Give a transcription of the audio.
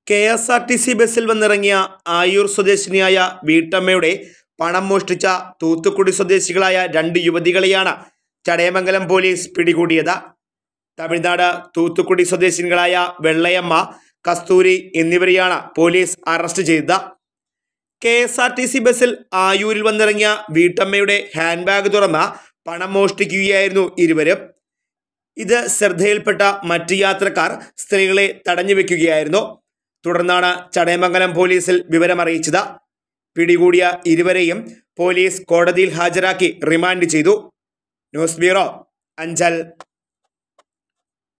K S R T C ബസ്സിൽ വന്നിറങ്ങിയ ആയൂർ സ്വദേശിനിയായ വീട്ടമ്മയുടെ പണം മോഷ്ടിച്ച തൂത്തുക്കുടി സ്വദേശികളായ രണ്ട് യുവതികളെയാണ് ചടയമംഗലം പോലീസ് പിടികൂടിയത് തമിഴ്നാട് തൂത്തുക്കുടി സ്വദേശിനികളായ വെള്ളയമ്മ കസ്തൂരി എന്നിവരെയാണ് പോലീസ് അറസ്റ്റ് ചെയ്തത് K S R T C ബസ്സിൽ ആയൂരിൽ വന്നിറങ്ങിയ വീട്ടമ്മയുടെ ഹാൻഡ് ബാഗ് തുറന്ന പണം മോഷ്ടിക്കുകയായിരുന്നു ഇരുവരും ഇത് ശ്രദ്ധയിൽപ്പെട്ട മറ്റ് യാത്രക്കാർ സ്ത്രീകളെ തടഞ്ഞു വെക്കുകയായിരുന്നു തുടർന്നാണ് ചടയമംഗലം പോലീസിൽ വിവരമറിയിച്ചത് പിടികൂടിയ ഇരുവരെയും പോലീസ് കോടതിയിൽ ഹാജരാക്കി റിമാൻഡ് ചെയ്തു ന്യൂസ് ബ്യൂറോ അഞ്ചൽ